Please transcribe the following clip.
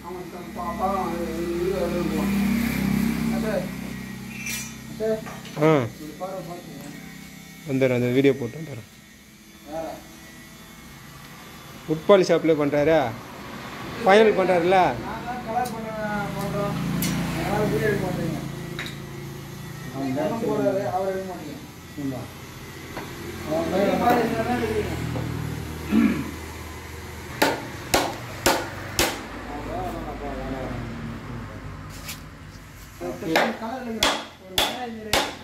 அவன் தன் பா- பாவம் அது இது அது இருக்குவான். அண்ணே, அண்ணே, ஆ இப்படி பாரு, பாத்துக்கங்க. வந்துடுறேன் அந்த வீடியோ போட்டு வந்துடுறேன் வேற. உட்பாலி ஷாப்லேயே பண்ணுறாரா ஃபைனல் பண்ணுறாருல நான் தான் கலர் பண்ண- பண்றோம். அதனால வீடியோ எடுக்க மாட்டீங்க. அவன் போறாரு, அவர் எடுக்க மாட்டீங்க. நீங்க பாரு, இதுல தான் எடுக்கிறீங்க. கலர் இல்லைங்க ஒரு மேரேஜ்